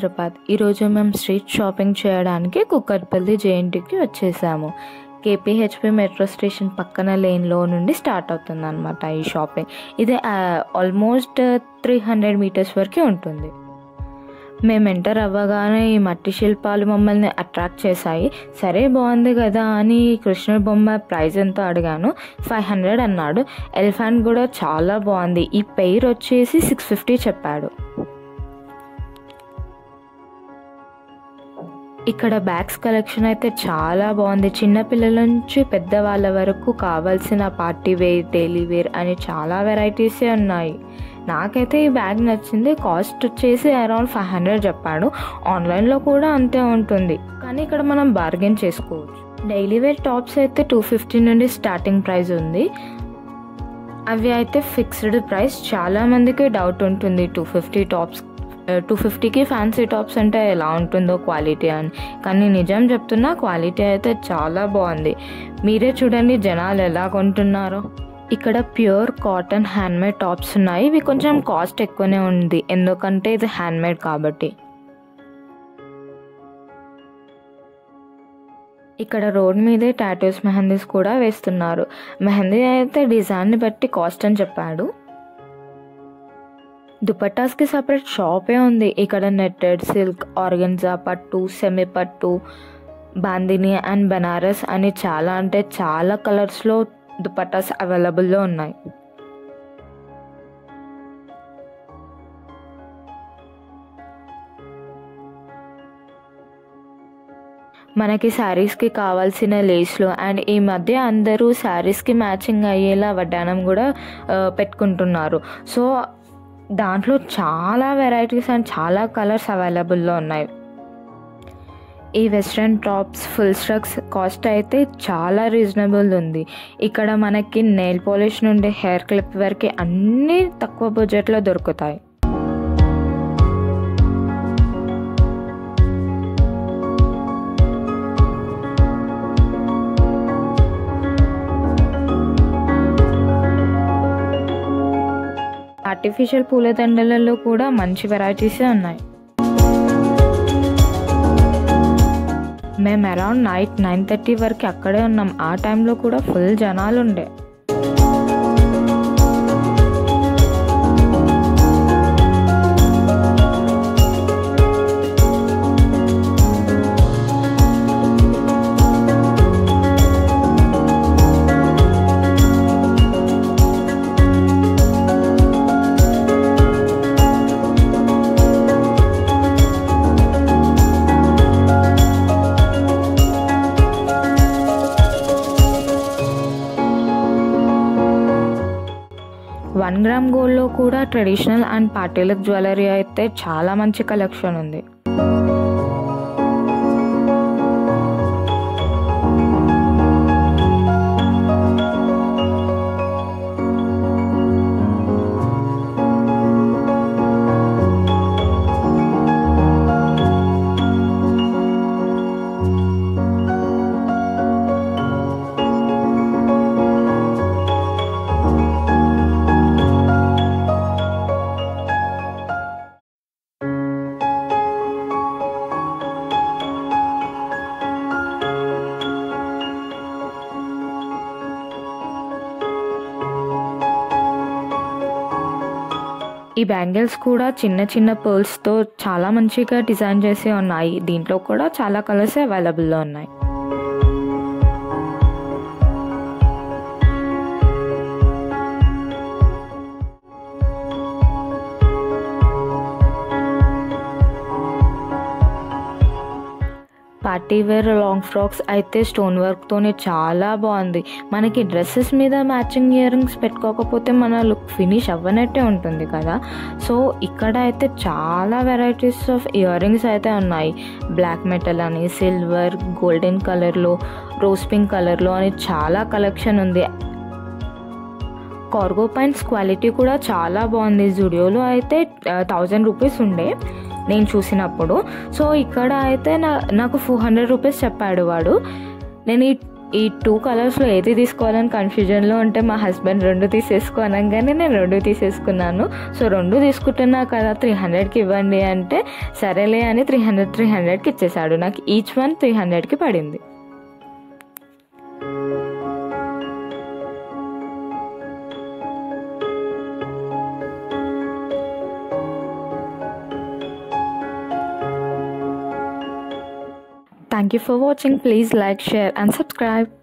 హైదరాబాద్ ఈరోజు మేము street shopping చేయడానికి కుక్కట్పల్లి జేఎన్టీకి వచ్చేసాము కేపీహెచ్పి మెట్రో స్టేషన్ పక్కన లేన్లో నుండి స్టార్ట్ అవుతుంది అనమాట ఈ షాపింగ్ ఇది ఆల్మోస్ట్ త్రీ హండ్రెడ్ మీటర్స్ వరకు ఉంటుంది మేము ఎంటర్ అవ్వగానే ఈ మట్టి శిల్పాలు మమ్మల్ని అట్రాక్ట్ చేశాయి సరే బాగుంది కదా అని కృష్ణుడి బొమ్మ ప్రైస్ ఎంత అడిగాను ఫైవ్ హండ్రెడ్ అన్నాడు ఎలిఫెంట్ కూడా చాలా బాగుంది ఈ పెయిర్ వచ్చేసి సిక్స్ ఫిఫ్టీ చెప్పాడు ఇక్కడ బ్యాగ్స్ కలెక్షన్ అయితే చాలా బాగుంది చిన్నపిల్లల నుంచి పెద్దవాళ్ళ వరకు కావాల్సిన పార్టీ వేర్ డైలీ వేర్ అని చాలా వెరైటీసే ఉన్నాయి నాకైతే ఈ బ్యాగ్ నచ్చింది కాస్ట్ వచ్చేసి అరౌండ్ ఫైవ్ హండ్రెడ్ చెప్పాడు ఆన్లైన్లో కూడా అంతే ఉంటుంది కానీ ఇక్కడ మనం బార్గెన్ చేసుకోవచ్చు డైలీ వేర్ టాప్స్ అయితే టూ ఫిఫ్టీ నుండి స్టార్టింగ్ ప్రైస్ ఉంది అవి అయితే ఫిక్స్డ్ ప్రైస్ చాలా మందికి డౌట్ ఉంటుంది టూ ఫిఫ్టీ టాప్స్ టూ ఫిఫ్టీకి ఫ్యాన్సీ టాప్స్ అంటే ఎలా ఉంటుందో క్వాలిటీ అని కానీ నిజం చెప్తున్నా క్వాలిటీ అయితే చాలా బాగుంది మీరే చూడండి జనాలు ఎలా కొంటున్నారో ఇక్కడ ప్యూర్ కాటన్ హ్యాండ్మేడ్ టాప్స్ ఉన్నాయి ఇవి కొంచెం కాస్ట్ ఎక్కువనే ఉంది ఎందుకంటే ఇది హ్యాండ్మేడ్ కాబట్టి ఇక్కడ రోడ్ మీదే టాటూస్ మెహందీస్ కూడా వేస్తున్నారు మెహందీ అయితే డిజైన్ని బట్టి కాస్ట్ అని చెప్పాడు దుపట్టాస్కి సపరేట్ షాపే ఉంది ఇక్కడ నెట్టెడ్ సిల్క్ ఆర్గన్జా పట్టు సెమీ పట్టు బాందిని అండ్ బనారస్ అని చాలా అంటే చాలా కలర్స్లో దుపట్టాస్ అవైలబుల్లో ఉన్నాయి మనకి శారీస్కి కావాల్సిన లేస్లు అండ్ ఈ మధ్య అందరూ శారీస్కి మ్యాచింగ్ అయ్యేలా వడ్డానం కూడా పెట్టుకుంటున్నారు సో దాంట్లో చాలా వెరైటీస్ అండ్ చాలా కలర్స్ అవైలబుల్లో ఉన్నాయి ఈ వెస్ట్రన్ టాప్స్ ఫుల్ స్ట్రక్స్ కాస్ట్ అయితే చాలా రీజనబుల్ ఉంది ఇక్కడ మనకి నెయిల్ పాలిష్ నుండి హెయిర్ క్లిప్ వరకు అన్నీ తక్కువ బడ్జెట్లో దొరుకుతాయి ఆర్టిఫిషియల్ పూలదండలలో కూడా మంచి వెరైటీసే ఉన్నాయి మేము అరౌండ్ నైట్ నైన్ థర్టీ వరకు అక్కడే ఉన్నాం ఆ టైంలో కూడా ఫుల్ జనాలు ఉండే వన్ గ్రామ్ గోల్డ్లో కూడా ట్రెడిషనల్ అండ్ పార్టీలకు జ్యువెలరీ అయితే చాలా మంచి కలెక్షన్ ఉంది ఈ బ్యాంగిల్స్ కూడా చిన్న చిన్న పర్ల్స్తో చాలా మంచిగా డిజైన్ చేసి ఉన్నాయి దీంట్లో కూడా చాలా కలర్స్ అవైలబుల్లో ఉన్నాయి పార్టీ వేర్ లాంగ్ ఫ్రాక్స్ అయితే స్టోన్ వర్క్తోనే చాలా బాగుంది మనకి డ్రెస్సెస్ మీద మ్యాచింగ్ ఇయర్ రింగ్స్ పెట్టుకోకపోతే మన లుక్ ఫినిష్ అవ్వనట్టే ఉంటుంది కదా సో ఇక్కడ అయితే చాలా వెరైటీస్ ఆఫ్ ఇయర్ రింగ్స్ అయితే ఉన్నాయి బ్లాక్ మెటల్ అని సిల్వర్ గోల్డెన్ కలర్లో రోజ్ పింక్ కలర్లో అని చాలా కలెక్షన్ ఉంది కార్గో ప్యాంట్స్ క్వాలిటీ కూడా చాలా బాగుంది జుడియోలో అయితే థౌజండ్ రూపీస్ ఉండే నేను చూసినప్పుడు సో ఇక్కడ అయితే నా నాకు ఫోర్ హండ్రెడ్ రూపీస్ చెప్పాడు వాడు నేను ఈ ఈ టూ కలర్స్లో ఏది తీసుకోవాలని కన్ఫ్యూజన్లో ఉంటే మా హస్బెండ్ రెండు తీసేసుకో అనగానే నేను రెండు తీసేసుకున్నాను సో రెండు తీసుకుంటున్నా కదా త్రీ హండ్రెడ్కి ఇవ్వండి అంటే సరేలే అని త్రీ హండ్రెడ్ త్రీ హండ్రెడ్కి ఇచ్చేసాడు నాకు ఈచ్ వన్ త్రీ హండ్రెడ్కి పడింది Thank you for watching. Please like, share, and subscribe.